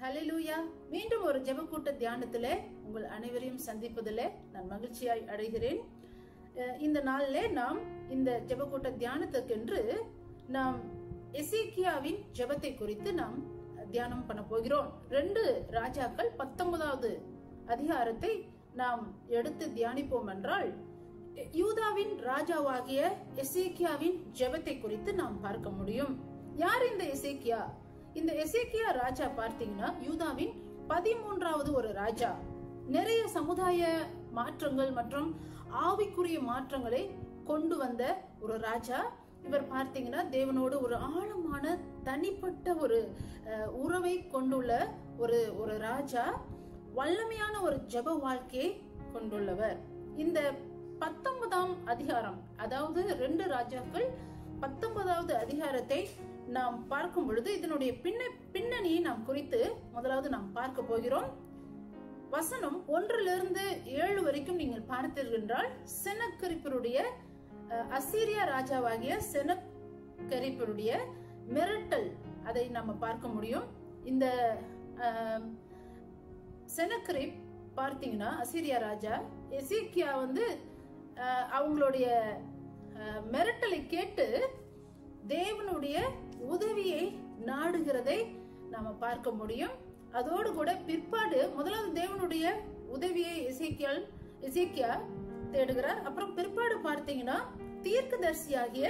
ஹalleluya மீண்டும் ஒரு ஜெபக்கூட்ட தியானத்திலே உங்கள் அனைவரையும் சந்திப்பதிலே நான் மகிழ்ச்சியாய் அடைகிறேன் அஹ் இந்த நாளிலே நாம் இந்த ஜெபக்கூட்ட தியானத்துக்கென்று நாம் எசேக்கியாவின் ஜெபத்தை குறித்து நாம் தியானம் பண்ண போகிறோம் ரெண்டு ராஜாக்கள் பத்தொன்பதாவது அதிகாரத்தை நாம் எடுத்து தியானிப்போம் என்றால் யூதாவின் ராஜாவாகிய எசேக்கியாவின் ஜெபத்தை குறித்து நாம் பார்க்க முடியும் யார் இந்த எசேக்கியா இந்த எசேக்கியா ராஜா பார்த்தீங்கன்னா யூதாவின் பதிமூன்றாவது ஒரு ராஜா நிறைய சமுதாய மாற்றங்கள் மற்றும் ஆவிக்குரிய மாற்றங்களை கொண்டு வந்த ஒரு ராஜா இவர் பார்த்தீங்கன்னா தேவனோடு ஒரு ஆழமான தனிப்பட்ட ஒரு அஹ், உறவை கொண்டுள்ள ஒரு ஒரு ராஜா வல்லமையான ஒரு ஜெப வாழ்க்கையை கொண்டுள்ளவர் இந்த பத்தொன்பதாம் அதிகாரம் அதாவது ரெண்டு ராஜாக்கள் பத்தொன்பதாவது அதிகாரத்தை நாம் பார்க்கும் பொழுது இதனுடைய பின்ன பின்னணியை நாம் குறித்து முதலாவது நாம் பார்க்க போகிறோம் வசனம் ஒன்றிலிருந்து ஏழு வரைக்கும் நீங்கள் பார்த்தீர்கள் என்றால் செனக்கரிப்பருடைய அஹ், அசீரியா ராஜாவாகிய செனக்கரிப்பருடைய மிரட்டல் அதை நம்ம பார்க்க முடியும் இந்த அஹ், செனக்கரிப் பார்த்தீங்கன்னா அசீரியா ராஜா எசேக்கியா வந்து அஹ், அவங்களுடைய அஹ், மிரட்டலை கேட்டு தேவனுடைய உதவியை நாடுகிறதை நாம பார்க்க முடியும் அதோடு கூட பிற்பாடு முதலாவது தேவனுடைய உதவியை எசேக்கியால் எசேக்கியா தேடுகிறார் அப்புறம் பிற்பாடு பார்த்தீங்கன்னா தீர்க்கதரிசியாகிய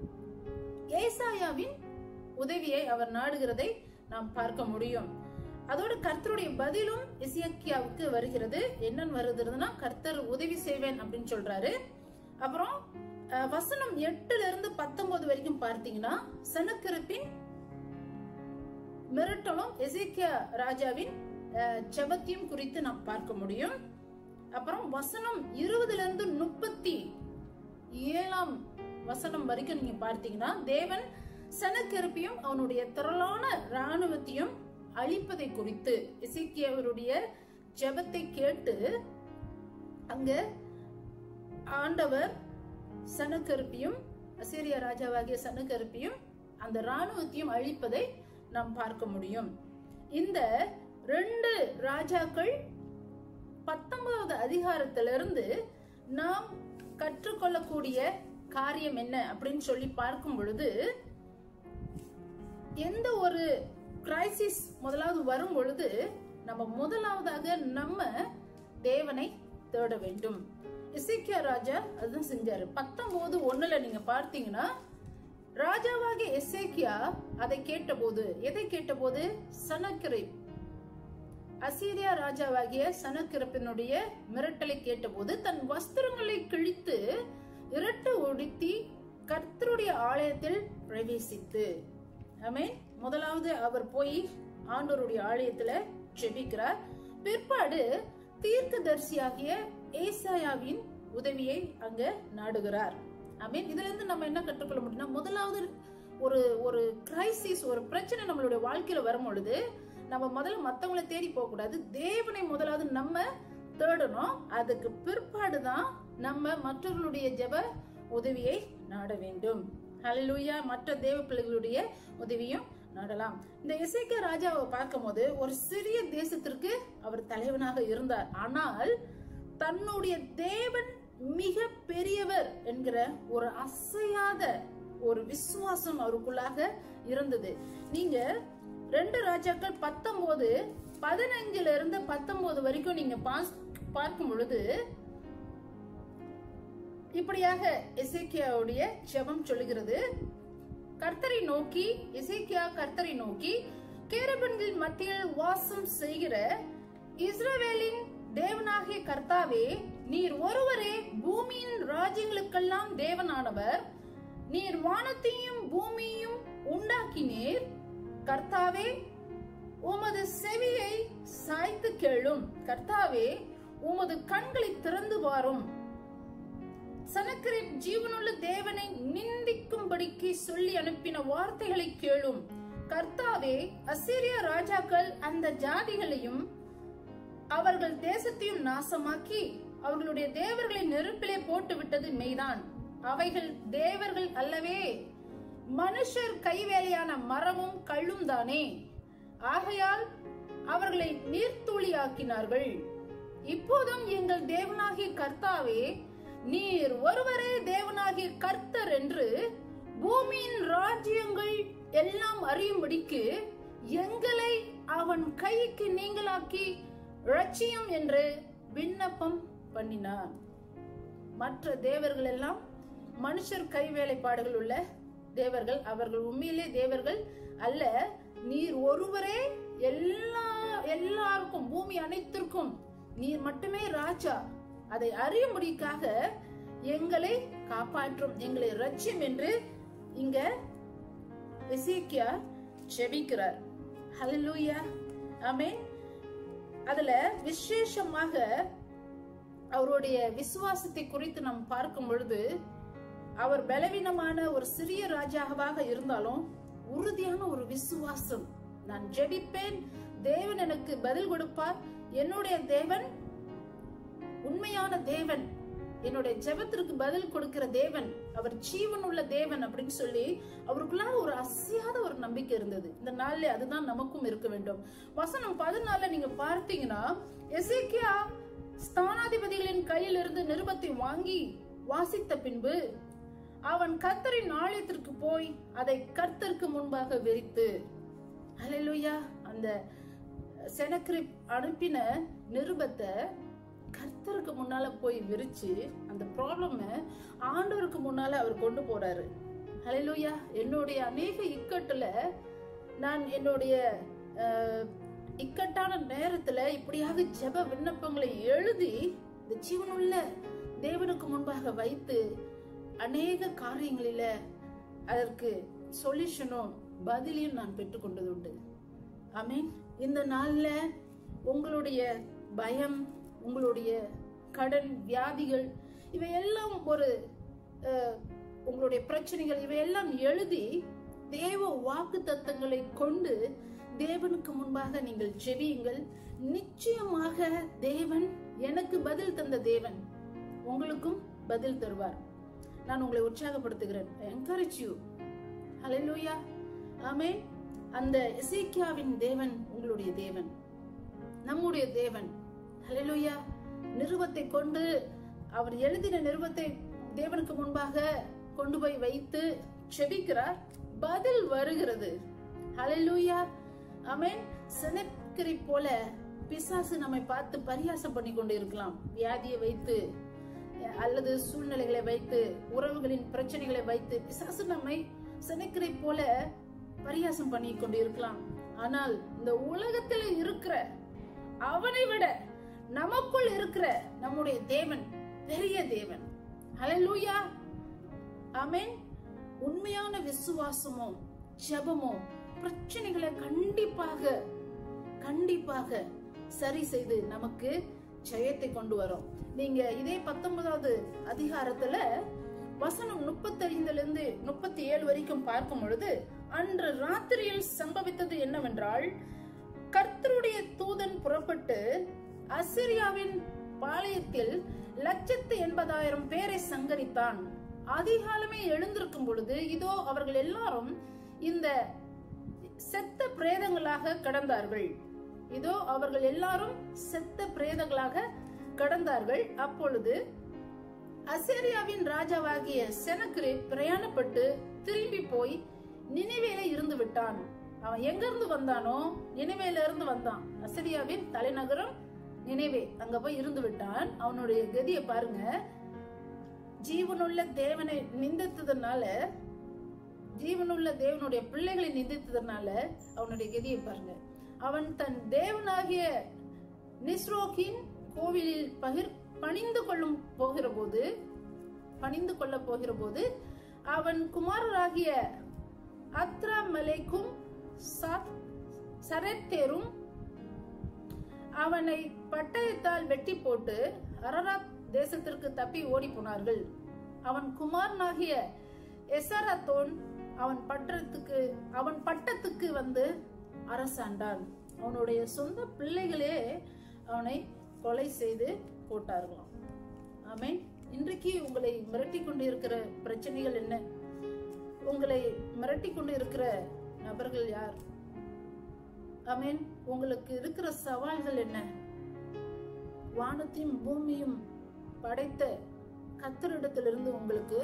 ஏசாயாவின் உதவியை அவர் நாடுகிறதை நாம் பார்க்க முடியும் அதோடு கர்த்தருடைய பதிலும் இசைக்கியாவுக்கு வருகிறது என்னன்னு வருதுன்னா கர்த்தர் உதவி செய்வேன் அப்படின்னு சொல்றாரு அப்புறம் அஹ், வசனம் எட்டுல இருந்து பத்தொன்பது வரைக்கும் பார்த்தீங்கன்னா சனக்கிருப்பின் மிரட்டலும் எசேக்கியா ராஜாவின் அஹ், ஜெபத்தையும் குறித்து நாம் பார்க்க முடியும் அப்புறம் வசனம் இருபதுல இருந்து முப்பத்தி ஏழாம் வசனம் வரைக்கும் நீங்க பார்த்தீங்கன்னா தேவன் சனக்கெருப்பையும் அவனுடைய திரளான ராணுவத்தையும் அழிப்பதை குறித்து இசைக்கியவருடைய ஜெபத்தை கேட்டு அங்க ஆண்டவர் சனக்கருப்பியும் அசீரியா ராஜாவாகிய சனக்கருப்பியும் அந்த ராணுவத்தையும் அழிப்பதை நாம் பார்க்க முடியும் இந்த ரெண்டு ராஜாக்கள் பத்தொன்பதாவது அதிகாரத்திலிருந்து நாம் கற்றுக்கொள்ளக்கூடிய காரியம் என்ன அப்படின்னு சொல்லி பார்க்கும் பொழுது எந்த ஒரு கிரைசிஸ் முதலாவது வரும் பொழுது நம்ம முதலாவதாக நம்ம தேவனை தேட வேண்டும் இசைக்கியா ராஜா அதுதான் செஞ்சாரு பத்தொன்பது ஒண்ணுல நீங்க பார்த்தீங்கன்னா ராஜாவாகிய எசேக்கியா அதை கேட்டபோது எதை கேட்டபோது சனக்கிரை அசீரியா ராஜாவாகிய சனக்கிரப்பினுடைய மிரட்டலை கேட்டபோது தன் வஸ்திரங்களை கிழித்து இரட்டு ஒடுத்தி கர்த்தருடைய ஆலயத்தில் பிரவேசித்து ஆமென் முதலாவது அவர் போய் ஆண்டவருடைய ஆலயத்துல ஜெபிக்கிறார் பிற்பாடு தீர்க்கதரிசியாகிய ஏசாயாவின் உதவியை அங்க நாடுகிறார் ஆமென் இதுல இருந்து நம்ம என்ன கற்றுக்கொள்ள முடியும்னா முதலாவது ஒரு ஒரு கிரைசிஸ் ஒரு பிரச்சனை நம்மளுடைய வாழ்க்கையில வரும் பொழுது நம்ம முதல்ல மத்தவங்கள தேடி போக கூடாது தேவனை முதலாவது நம்ம தேடணும் அதுக்கு பிற்பாடு தான் நம்ம மற்றவர்களுடைய ஜெப உதவியை நாட வேண்டும் ஹalleluya மற்ற தேவ பிள்ளைகளுடைய உதவியும் நாடலாம் இந்த இசைக்க ராஜாவை பார்க்கும்போது ஒரு சிறிய தேசத்திற்கு அவர் தலைவனாக இருந்தார் ஆனால் தன்னுடைய தேவன் மிக பெரியவர் என்கிற ஒரு அசையாத ஒரு விசுவாசம் அவருக்குள்ளாக இருந்தது நீங்க ரெண்டு ராஜாக்கள் பத்தொன்பது பதினஞ்சுல இருந்து பத்தொன்பது வரைக்கும் நீங்க பாஸ்- பார்க்கும் பொழுது இப்படியாக எசேக்கியாவுடைய ஜெபம் சொல்லுகிறது கர்த்தரை நோக்கி எசேக்கியா கர்த்தரை நோக்கி கேரபன்கள் மத்தியில் வாசம் செய்கிற இஸ்ரவேலின் தேவனாகிய கர்த்தாவே நீர் ஒருவரே பூமியின் ராஜ்யங்களுக்கெல்லாம் தேவனானவர் நீர் வானத்தையும் பூமியையும் உண்டாக்கினீர் கர்த்தாவே உமது செவியை சாய்த்து கேளும் கர்த்தாவே உமது கண்களை திறந்து பாரும் சனக்கரிப் ஜீவனுள்ள தேவனை நிந்திக்கும்படிக்கு சொல்லி அனுப்பின வார்த்தைகளை கேளும் கர்த்தாவே அசீரிய ராஜாக்கள் அந்த ஜாதிகளையும் அவர்கள் தேசத்தையும் நாசமாக்கி அவர்களுடைய தேவர்களை நெருப்பிலே போட்டு விட்டது மெய்தான் அவைகள் தேவர்கள் அல்லவே மனுஷர் கைவேலையான மரமும் கல்லும் தானே ஆகையால் அவர்களை நீர்த்துளியாக்கினார்கள் இப்போதும் எங்கள் தேவனாகிய கர்த்தாவே நீர் ஒருவரே தேவனாகிய கர்த்தர் என்று பூமியின் ராஜ்யங்கள் எல்லாம் அறியும்படிக்கு எங்களை அவன் கைக்கு நீங்களாக்கி ரட்சியம் என்று விண்ணப்பம் பண்ணினார் மற்ற தேவர்கள் எல்லாம் மனுஷர் கை வேலைப்பாடுகள் உள்ள தேவர்கள் அவர்கள் உண்மையிலே தேவர்கள் அல்ல நீர் ஒருவரே எல்லா எல்லாருக்கும் பூமி அனைத்திற்கும் நீர் மட்டுமே ராஜா அதை அறியும்படிக்காக எங்களை காப்பாற்றும் எங்களை ரட்சியம் என்று இங்க எசேக்கியா ஜெபிக்கிறார் ஹalleluya ஆமென் அதுல விசேஷமாக அவருடைய விசுவாசத்தை குறித்து நாம் பார்க்கும் பொழுது அவர் பலவீனமான ஒரு சிறிய ராஜாவாக இருந்தாலும் உறுதியான ஒரு விசுவாசம் நான் ஜெபிப்பேன் தேவன் எனக்கு பதில் கொடுப்பார் என்னுடைய தேவன் உண்மையான தேவன் என்னுடைய ஜெபத்திற்கு பதில் கொடுக்கிற தேவன் அவர் ஜீவன் உள்ள தேவன் அப்படின்னு சொல்லி அவருக்குள்ளார ஒரு அசையாத ஒரு நம்பிக்கை இருந்தது இந்த நாள்ல அதுதான் நமக்கும் இருக்க வேண்டும் வசனம் பதினால நீங்க பார்த்தீங்கன்னா எசேக்கியா ஸ்தானாதிபதிகளின் கையிலிருந்து நிருபத்தை வாங்கி வாசித்த பின்பு அவன் கர்த்தரின் ஆலயத்திற்கு போய் அதை கர்த்தருக்கு முன்பாக விரித்து ஹalleluya அந்த செனக்ரிப் அனுப்பின நிருபத்தை கர்த்தருக்கு முன்னால போய் விரிச்சு அந்த ப்ராப்ளம ஆண்டவருக்கு முன்னால அவர் கொண்டு போறாரு ஹalleluya என்னுடைய அநேக இக்கட்டுல நான் என்னுடைய அஹ், இக்கட்டான நேரத்துல இப்படியாக ஜெப விண்ணப்பங்களை எழுதி இந்த ஜீவனுள்ள தேவனுக்கு முன்பாக வைத்து அநேக காரியங்களில அதற்கு சொல்யூஷனும் பதிலையும் நான் பெற்றுக்கொண்டது உண்டு ஆமென் இந்த நாள்ல உங்களுடைய பயம் உங்களுடைய கடன் வியாதிகள் இவையெல்லாம் ஒரு அஹ், உங்களுடைய பிரச்சனைகள் இவையெல்லாம் எழுதி தேவ வாக்கு தத்தங்களை கொண்டு தேவனுக்கு முன்பாக நீங்கள் ஜெபியுங்கள் நிச்சயமாக தேவன் எனக்கு பதில் தந்த தேவன் உங்களுக்கும் பதில் தருவார் நான் உங்களை உற்சாகப்படுத்துகிறேன் என்கரேஜ் யூ ஹalleluya ஆமென் அந்த எசேக்கியாவின் தேவன் உங்களுடைய தேவன் நம்முடைய தேவன் ஹalleluya நிருபத்தை கொண்டு அவர் எழுதின நிருபத்தை தேவனுக்கு முன்பாக கொண்டு போய் வைத்து செபிக்கிறார் பதில் வருகிறது ஹalleluya ஆமென் செனக்கரி போல பிசாசு நம்மை பார்த்து பரியாசம் பண்ணி கொண்டு இருக்கலாம் வியாதியை வைத்து அல்லது சூழ்நிலைகளை வைத்து உறவுகளின் பிரச்சனைகளை வைத்து பிசாசு நம்மை செனக்கரை போல பரியாசம் பண்ணி கொண்டு இருக்கலாம் ஆனால் இந்த உலகத்தில் இருக்கிற அவனை விட நமக்குள் இருக்கிற நம்முடைய தேவன் பெரிய தேவன் ஹalleluya ஆமென் உண்மையான விசுவாசமோ ஜெபமோ பிரச்சனைகளை கண்டிப்பாக கண்டிப்பாக சரி செய்து நமக்கு ஜெயத்தை கொண்டு வரும் நீங்க இதே பத்தொன்பதாவது அதிகாரத்துல வசனம் முப்பத்தைந்துல இருந்து முப்பத்தி ஏழு வரைக்கும் பார்க்கும் பொழுது அன்று ராத்திரியில் சம்பவித்தது என்னவென்றால் கர்த்தருடைய தூதன் புறப்பட்டு அசிரியாவின் பாளையத்தில் லட்சத்து எண்பதாயிரம் பேரை சங்கரித்தான் அதிகாலமே எழுந்திருக்கும் பொழுது இதோ அவர்கள் எல்லாரும் இந்த செத்த பிரேதங்களாக கடந்தார்கள் இதோ அவர்கள் எல்லாரும் செத்த பிரேதங்களாக கடந்தார்கள் அப்பொழுது அசேரியாவின் ராஜாவாகிய செனக்ரி பிரயாணப்பட்டு திரும்பி போய் நினைவேல இருந்து விட்டான் அவன் எங்க இருந்து வந்தானோ நினைவேல இருந்து வந்தான் அசரியாவின் தலைநகரம் நினைவே அங்க போய் இருந்து விட்டான் அவனுடைய கதியை பாருங்க ஜீவனுள்ள தேவனை நிந்தித்ததுனால ஜீவனுள்ள தேவனுடைய பிள்ளைகளை நிந்தித்ததுனால அவனுடைய கதியை பாருங்க அவன் தன் தேவனாகிய நிஸ்ரோகின் கோவிலில் பகிர் பணிந்து கொள்ளும் போகிற போது பணிந்து கொள்ள போகிற போது அவன் குமாரராகிய அத்ராமலேக்கும் சாத் சரத்தேரும் அவனை பட்டயத்தால் வெட்டி போட்டு அரராத் தேசத்திற்கு தப்பி ஓடி போனார்கள் அவன் குமாரனாகிய எசரத்தோன் அவன் பட்டத்துக்கு அவன் பட்டத்துக்கு வந்து அரசாண்டான் அவனுடைய சொந்த பிள்ளைகளே அவனை கொலை செய்து போட்டார்களாம் ஆமென் இன்றைக்கு உங்களை மிரட்டி கொண்டு இருக்கிற பிரச்சனைகள் என்ன உங்களை மிரட்டி கொண்டு இருக்கிற நபர்கள் யார் ஆமென் உங்களுக்கு இருக்கிற சவால்கள் என்ன வானத்தையும் பூமியும் படைத்த கத்தரிடத்திலிருந்து உங்களுக்கு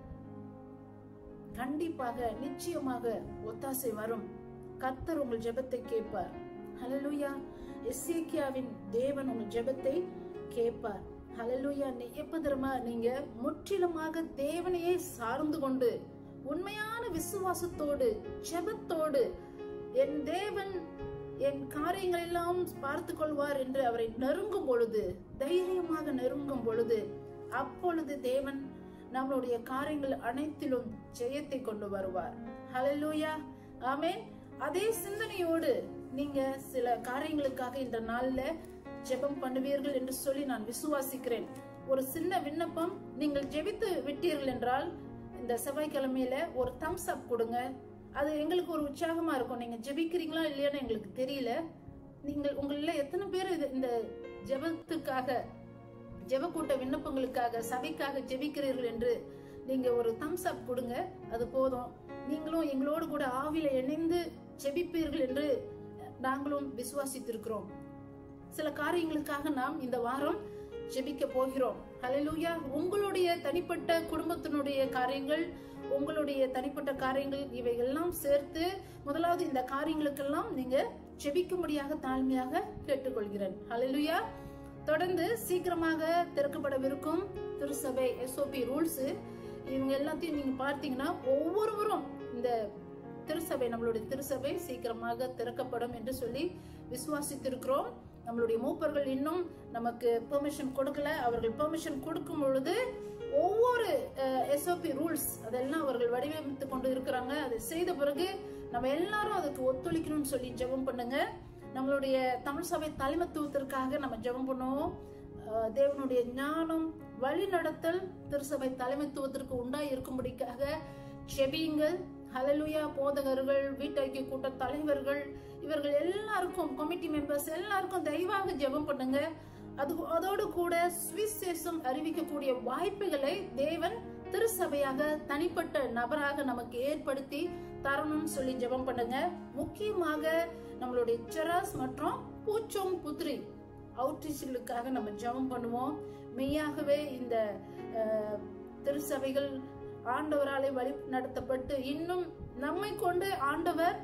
கண்டிப்பாக நிச்சயமாக ஒத்தாசை வரும் கர்த்தர் உங்கள் ஜெபத்தை கேட்பார் ஹalleluya எசேக்கியாவின் தேவன் உங்கள் ஜெபத்தை கேட்பார் ஹalleluya நீ எப்ப தெரியுமா நீங்க முற்றிலுமாக தேவனையே சார்ந்து கொண்டு உண்மையான விசுவாசத்தோடு ஜெபத்தோடு என் தேவன் என் காரியங்கள் எல்லாம் பார்த்து கொள்வார் என்று அவரை நெருங்கும் பொழுது தைரியமாக நெருங்கும் பொழுது அப்பொழுது தேவன் நம்மளுடைய காரியங்கள் அனைத்திலும் ஜெயத்தை கொண்டு வருவார் ஹalleluya ஆமென் அதே சிந்தனையோடு நீங்க சில காரியங்களுக்காக இந்த நாள்ல ஜெபம் பண்ணுவீர்கள் என்று சொல்லி நான் விசுவாசிக்கிறேன் ஒரு சின்ன விண்ணப்பம் நீங்கள் ஜெபித்து விட்டீர்கள் என்றால் இந்த செவ்வாய்க்கிழமையில ஒரு தம்ஸ் அப் கொடுங்க அது எங்களுக்கு ஒரு உற்சாகமா இருக்கும் நீங்க ஜெபிக்கிறீங்களா இல்லையான்னு எங்களுக்கு தெரியல நீங்கள் உங்கள எத்தனை பேர் இது- இந்த ஜெபத்துக்காக ஜெபக்கூட்ட விண்ணப்பங்களுக்காக சபைக்காக ஜெபிக்கிறீர்கள் என்று நீங்க ஒரு தம்ஸ் அப் கொடுங்க அது போதும் நீங்களும் எங்களோடு கூட ஆவில இணைந்து ஜெபிப்பீர்கள் என்று நாங்களும் விசுவாசித்திருக்கிறோம் சில காரியங்களுக்காக நாம் இந்த வாரம் ஜெபிக்க போகிறோம் ஹalleluya உங்களுடைய தனிப்பட்ட குடும்பத்தினுடைய காரியங்கள் உங்களுடைய தனிப்பட்ட காரியங்கள் இவையெல்லாம் சேர்த்து முதலாவது இந்த காரியங்களுக்கெல்லாம் நீங்க ஜெபிக்கும்படியாக தாழ்மையாக கேட்டுக்கொள்கிறேன் ஹalleluya தொடர்ந்து சீக்கிரமாக திறக்கப்படவிருக்கும் திருசபை எஸ்ஓபி ரூல்ஸ் இவங்க எல்லாத்தையும் நீங்க பார்த்தீங்கன்னா ஒவ்வொருவரும் இந்த திருசபை நம்மளுடைய திருசபை சீக்கிரமாக திறக்கப்படும் என்று சொல்லி விசுவாசித்திருக்கிறோம் நம்மளுடைய மூப்பர்கள் இன்னும் நமக்கு பெர்மிஷன் கொடுக்கல அவர்கள் பெர்மிஷன் கொடுக்கும் பொழுது ஒவ்வொரு எஸ்ஓபி ரூல்ஸ் அதெல்லாம் அவர்கள் வடிவமைத்து கொண்டு இருக்கிறாங்க அதை செய்த பிறகு நம்ம எல்லாரும் அதுக்கு ஒத்துழைக்கணும்னு சொல்லி ஜெபம் பண்ணுங்க நம்மளுடைய தமிழ் சபை தலைமத்துவத்திற்காக நம்ம ஜெபம் பண்ணுவோம் அஹ் தேவனுடைய ஞானம் வழி நடத்தல் திருசபை தலைமைத்துவத்திற்கு உண்டாய் இருக்கும்படிக்காக செபியுங்கள் ஹalleluya போதகர்கள் வீட்டைக்கிய கூட்ட தலைவர்கள் இவர்கள் எல்லாருக்கும் கமிட்டி மெம்பர்ஸ் எல்லாருக்கும் தயவாக ஜெபம் பண்ணுங்க அது அதோடு கூட சுவிசேஷம் அறிவிக்கக்கூடிய வாய்ப்புகளை தேவன் திருசபையாக தனிப்பட்ட நபராக நமக்கு ஏற்படுத்தி தரணும்னு சொல்லி ஜெபம் பண்ணுங்க முக்கியமாக நம்மளுடைய செராஸ் மற்றும் பூச்சோம் புத்ரி அவுட்ரீச்களுக்காக நம்ம ஜெபம் பண்ணுவோம் மெய்யாகவே இந்த அஹ், திருச்சபைகள் ஆண்டவராலே வழி நடத்தப்பட்டு இன்னும் நம்மை கொண்டு ஆண்டவர்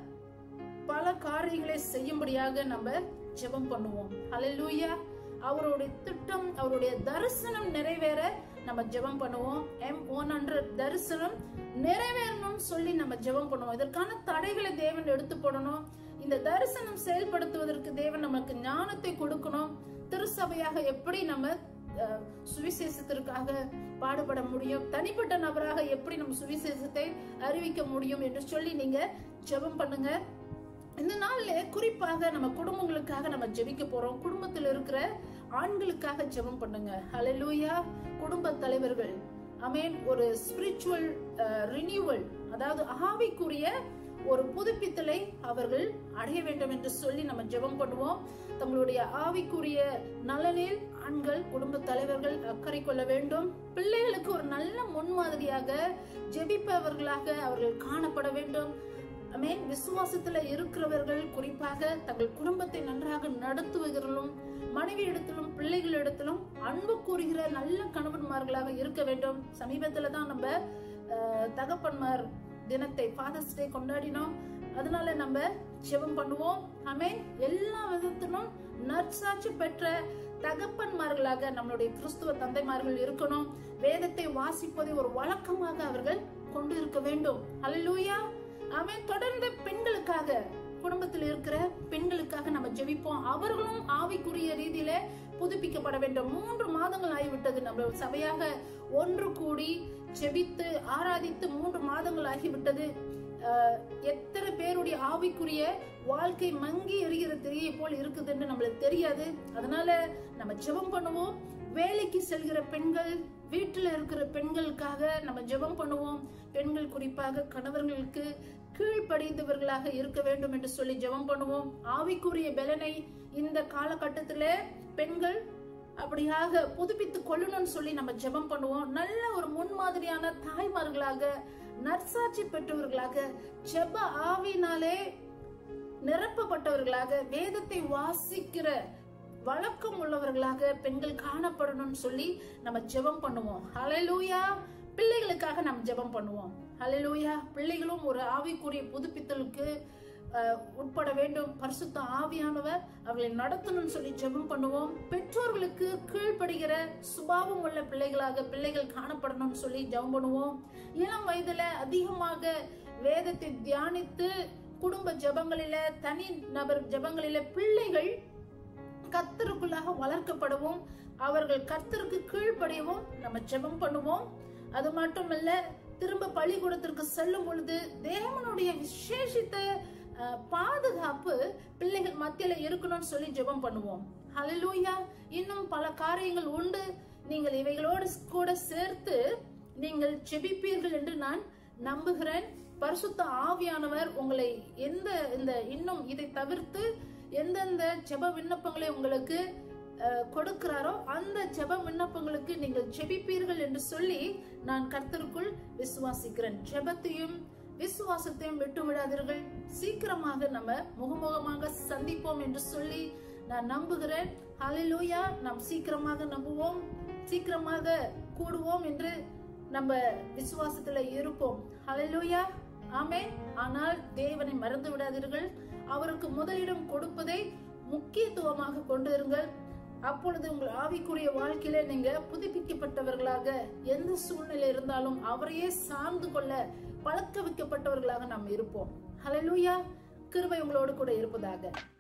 பல காரியங்களை செய்யும்படியாக நம்ம ஜெபம் பண்ணுவோம் ஹalleluya அவருடைய திட்டம் அவருடைய தரிசனம் நிறைவேற நம்ம ஜெபம் பண்ணுவோம் எம் ஒன் ஹண்ட்ரட் தரிசனம் நிறைவேறணும்னு சொல்லி நம்ம ஜெபம் பண்ணுவோம் இதற்கான தடைகளை தேவன் எடுத்து போடணும் இந்த தரிசனம் செயல்படுத்துவதற்கு தேவன் நமக்கு ஞானத்தை கொடுக்கணும் திருசபையாக எப்படி நம்ம அஹ், சுவிசேஷத்திற்காக பாடுபட முடியும் தனிப்பட்ட நபராக எப்படி நம்ம சுவிசேஷத்தை அறிவிக்க முடியும் என்று சொல்லி நீங்க ஜெபம் பண்ணுங்க இந்த நாள்ல குறிப்பாக நம்ம குடும்பங்களுக்காக நம்ம ஜெபிக்க போறோம் குடும்பத்தில் இருக்கிற ஆண்களுக்காக ஜெபம் பண்ணுங்க ஹalleluya குடும்ப தலைவர்கள் அமேன் ஒரு ஸ்பிரிச்சுவல் ரினியூவல் அதாவது ஆவிக்குரிய ஒரு புதுப்பித்தலை அவர்கள் அடைய வேண்டும் என்று சொல்லி நம்ம ஜெபம் பண்ணுவோம் தங்களுடைய ஆவிக்குரிய நலனில் ஆண்கள் குடும்ப தலைவர்கள் அக்கறை கொள்ள வேண்டும் பிள்ளைகளுக்கு ஒரு நல்ல முன்மாதிரியாக ஜெபிப்பவர்களாக அவர்கள் காணப்பட வேண்டும் அமேன் விசுவாசத்துல இருக்கிறவர்கள் குறிப்பாக தங்கள் குடும்பத்தை நன்றாக நடத்துவர்களும் மனைவி இடத்திலும் பிள்ளைகள் இடத்திலும் அன்பு கூறுகிற நல்ல கணவன்மார்களாக இருக்க வேண்டும் சமீபத்துல தான் நம்ம அஹ், தகப்பன்மார் தினத்தை ஃபாதர்ஸ் டே கொண்டாடினோம் அதனால நம்ம ஜெபம் பண்ணுவோம் அமேன் எல்லா விதத்திலும் நற்சாட்சி பெற்ற தகப்பன்மார்களாக நம்மளுடைய கிறிஸ்துவ தந்தைமார்கள் இருக்கணும் வேதத்தை வாசிப்பதை ஒரு வழக்கமாக அவர்கள் கொண்டு இருக்க வேண்டும் அல்லேலூயா அவன் தொடர்ந்து பெண்களுக்காக குடும்பத்தில் இருக்கிற பெண்களுக்காக நம்ம ஜெபிப்போம் அவர்களும் ஆவிக்குரிய ரீதியில புதுப்பிக்கப்பட வேண்டும் மூன்று மாதங்கள் ஆகிவிட்டது நம்ம சபையாக ஒன்று கூடி ஜெபித்து ஆராதித்து மூன்று மாதங்கள் ஆகிவிட்டது அஹ், எத்தனை பேருடைய ஆவிக்குரிய வாழ்க்கை மங்கி எரிகிற திரியை போல் இருக்குதுன்னு நம்மளுக்கு தெரியாது அதனால நம்ம ஜெபம் பண்ணுவோம் வேலைக்கு செல்கிற பெண்கள் வீட்டுல இருக்கிற பெண்களுக்காக நம்ம ஜெபம் பண்ணுவோம் பெண்கள் குறிப்பாக கணவர்களுக்கு கீழ்ப்படிந்தவர்களாக இருக்க வேண்டும் என்று சொல்லி ஜெபம் பண்ணுவோம் ஆவிக்குரிய பலனை இந்த காலகட்டத்துல பெண்கள் அப்படியாக புதுப்பித்துக் கொள்ளணும்னு சொல்லி நம்ம ஜெபம் பண்ணுவோம் நல்ல ஒரு முன்மாதிரியான தாய்மார்களாக நற்சாட்சி பெற்றவர்களாக ஜெப ஆவினாலே நிரப்பப்பட்டவர்களாக வேதத்தை வாசிக்கிற வழக்கம் உள்ளவர்களாக பெண்கள் காணப்படணும்னு சொல்லி நம்ம ஜெபம் பண்ணுவோம் ஹalleluya பிள்ளைகளுக்காக நம்ம ஜெபம் பண்ணுவோம் ஹalleluya பிள்ளைகளும் ஒரு ஆவிக்குரிய புதுப்பித்தலுக்கு அஹ், உட்பட வேண்டும் பரிசுத்த ஆவியானவர் அவர்களை நடத்தணும்னு சொல்லி ஜெபம் பண்ணுவோம் பெற்றோர்களுக்கு கீழ்ப்படுகிற சுபாவம் உள்ள பிள்ளைகளாக பிள்ளைகள் காணப்படணும்னு சொல்லி ஜெபம் பண்ணுவோம் இளம் வயதுல அதிகமாக வேதத்தை தியானித்து குடும்ப ஜெபங்களில தனி நபர் ஜெபங்களில பிள்ளைகள் கர்த்தருக்குள்ளாக வளர்க்கப்படவும் அவர்கள் கர்த்தருக்கு கீழ்ப்படியவும் நம்ம ஜெபம் பண்ணுவோம் அது மட்டுமல்ல திரும்ப பள்ளிக்கூடத்திற்கு செல்லும் பொழுது தேவனுடைய விசேஷித்த அஹ், பாதுகாப்பு பிள்ளைகள் மத்தியில இருக்கணும்னு சொல்லி ஜெபம் பண்ணுவோம் ஹalleluya இன்னும் பல காரியங்கள் உண்டு நீங்கள் இவைகளோடு கூட சேர்த்து நீங்கள் ஜெபிப்பீர்கள் என்று நான் நம்புகிறேன் பரிசுத்த ஆவியானவர் உங்களை எந்த இந்த இன்னும் இதை தவிர்த்து எந்தெந்த ஜெப விண்ணப்பங்களை உங்களுக்கு அஹ், கொடுக்கிறாரோ அந்த ஜெப விண்ணப்பங்களுக்கு நீங்கள் ஜெபிப்பீர்கள் என்று சொல்லி நான் கர்த்தருக்குள் விசுவாசிக்கிறேன் ஜெபத்தையும் விசுவாசத்தையும் விட்டு விடாதீர்கள் சீக்கிரமாக நம்ம முகமுகமாக சந்திப்போம் என்று சொல்லி நான் நம்புகிறேன் ஹalleluya நாம் சீக்கிரமாக நம்புவோம் சீக்கிரமாக கூடுவோம் என்று நம்ம விசுவாசத்துல இருப்போம் ஹalleluya ஆமென் ஆனால் தேவனை மறந்து விடாதீர்கள் அவருக்கு முதலிடம் கொடுப்பதை முக்கியத்துவமாக கொண்டு இருங்கள் அப்பொழுது உங்கள் ஆவிக்குரிய வாழ்க்கையில நீங்க புதுப்பிக்கப்பட்டவர்களாக எந்த சூழ்நிலை இருந்தாலும் அவரையே சார்ந்து கொள்ள பழக்க வைக்கப்பட்டவர்களாக நாம் இருப்போம் ஹalleluya கிருபை உங்களோடு கூட இருப்பதாக